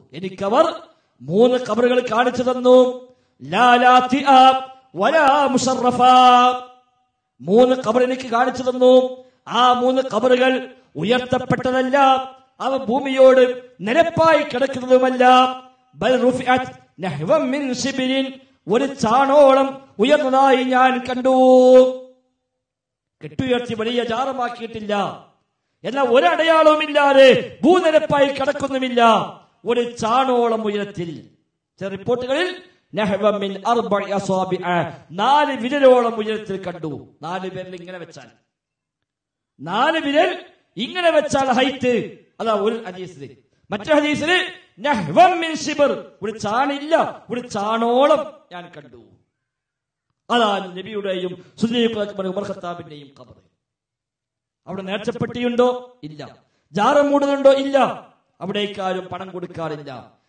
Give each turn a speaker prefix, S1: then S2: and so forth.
S1: എനിക്കവർ മൂന്ന് കബറുകൾ കാണിച്ചു തന്നു ലാ ലാ തിആബ് വലാ മുശറഫാ. മൂന്ന് കബർ എനിക്ക് കാണിച്ചു തന്നു ആ മൂന്ന് കബറുകൾ ഉയർത്തപ്പെട്ടതല്ല അവ ഭൂമിയോട് നിരപ്പായി കിടക്കുന്നതുമല്ല ബൽ റുഫിഅത് നഹ്വം മിൻ ശിബിരിൻ. ഒരു ചാണോളം ഉയർന്നതായി ഞാൻ കണ്ടു കെട്ടുയർത്തി വലിയ ജാറമാക്കിയിട്ടില്ല എന്നാൽ ഒരടയാളവുമില്ലാതെ ഭൂനിരപ്പായി കിടക്കുന്നുമില്ല ഒരു ചാണോളം ഉയരത്തിൽ ചില റിപ്പോർട്ടുകളിൽ നഹ്വം മിൻ അർബഇ അസ്വാബിഅ. നാല് വിരലോളം ഉയരത്തിൽ കണ്ടു നാല് വിരൽ ഇങ്ങനെ വെച്ചാൽ നാല് വിരൽ ഇങ്ങനെ വെച്ചാൽ ഹൈറ്റ് അതാ ഒരു ഹദീസില് മറ്റു ഹദീസില് നഹ്വം മിൻ ശിബർ ഒരു ചാണില്ല ഒരു ചാണോളം ഞാൻ കണ്ടു അതാണ് നബിയുടെയും സുലൈഖ് ഉമർ ഖത്താബിന്റെയും കബർ അവിടെ നേർച്ചപ്പെട്ടിയുണ്ടോ ഇല്ല ജാറം മൂടുന്നുണ്ടോ ഇല്ല അവിടേക്കാരും പണം കൊടുക്കാറില്ല